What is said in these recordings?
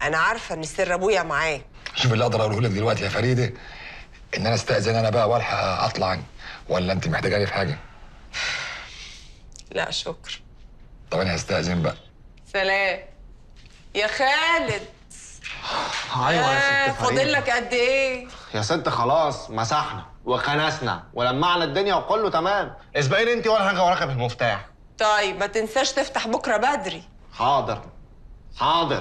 انا عارفه ان سر ابويا معاه شوف اللي اقدر اقوله لك دلوقتي يا فريده ان انا استاذن انا بقى والحق اطلع ولا انت محتاجاني في حاجه لا شكر طب انا هستاذن بقى سلام يا خالد ايوه آه، يا ست فاضل فريدة لك قد ايه يا ست خلاص مسحنا وكنسنا ولمعنا الدنيا وكله تمام اسبقي لي انت ولا حاجه وراك بالمفتاح طيب ما تنساش تفتح بكره بدري حاضر حاضر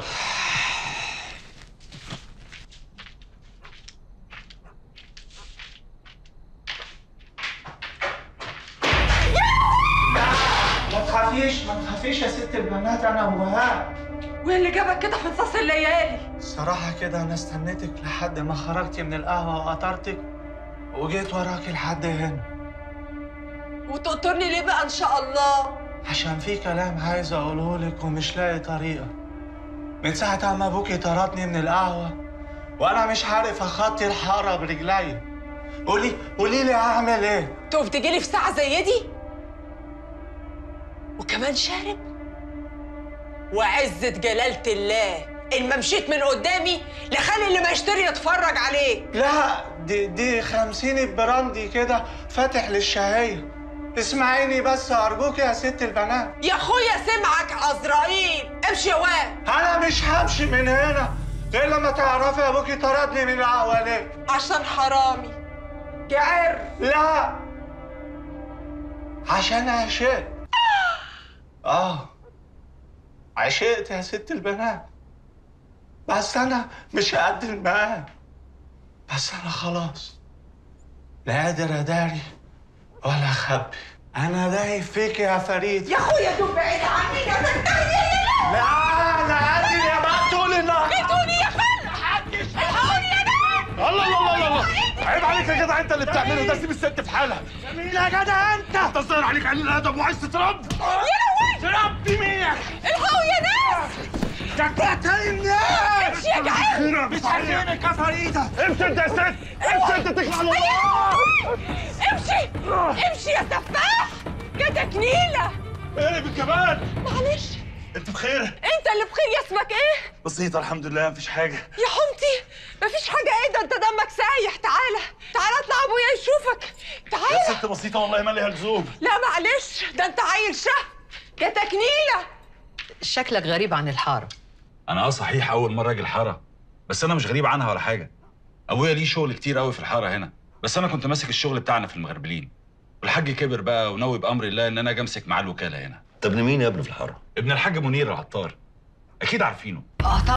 ما تخافيش ما تخافيش يا ست البنات انا وهاب وايه اللي جابك كده في نصاص الليالي الصراحة كده انا استنيتك لحد ما خرجتي من القهوة وقطرتك وجيت وراكي لحد هنا وتقطرني ليه بقى ان شاء الله عشان في كلام عايز اقوله لك ومش لاقي طريقة من ساعة ما ابوكي طردني من القهوة وانا مش عارف اخطي الحارة برجلي قولي قولي لي اعمل ايه تقوم تجيلي في ساعه زي دي وكمان شارب وعزة جلالة الله ان ما مشيت من قدامي لخلي اللي ما يشتري يتفرج عليك لا دي دي خمسين براندي كده فاتح للشهية اسمعيني بس أرجوك يا ست البنات يا اخويا سمعك عزرائيل امشي يا واد أنا مش همشي من هنا غير لما تعرفي أبوكي طردني من القهوة ليه عشان حرامي جعر لا عشان عشقت آه عشقت يا ست البنات بس أنا مش قد المقام بس أنا خلاص لا قادر أداري ولا أخبي أنا دايب فيك يا فريد يا اخويا دول بعيد عني يا تنتهي لا أنا قادر يا مقتول النهار خدوني يا خل الحقوني يا ناس الله الله الله الله عيب عليك يا جدع انت اللي بتعمله ده سيب الست في حالها مين يا جدع أنت؟ انت الظاهر عليك قليل الادب وعايز تترب يا لهوي تربي مين الحقوا يا ناس جبت الناس امشي يا جعان مش عايزينك يا فريدة امشي انت يا ست امشي انت تكفى على الله امشي امشي يا سفاح يا تكنيله ايه بالكمان معلش انت بخير انت اللي بخير يا اسمك ايه بسيطة الحمد لله مفيش حاجة يا حمتي مفيش حاجه ايه ده انت دمك سايح تعالى تعالى اطلع ابويا يشوفك يا تعالى ست بسيطة والله ما ليها لزوم لا معلش ده انت عيل شه يا تكنيله شكلك غريب عن الحارة انا اه صحيح اول مره اجي الحاره بس انا مش غريب عنها ولا حاجه ابويا ليه شغل كتير قوي في الحاره هنا بس انا كنت ماسك الشغل بتاعنا في المغربلين والحاج كبر بقى وناوي بامر الله ان انا اجي امسك معاه الوكاله هنا طب ابن مين يا ابني في الحاره؟ ابن الحاج منير العطار اكيد عارفينه اه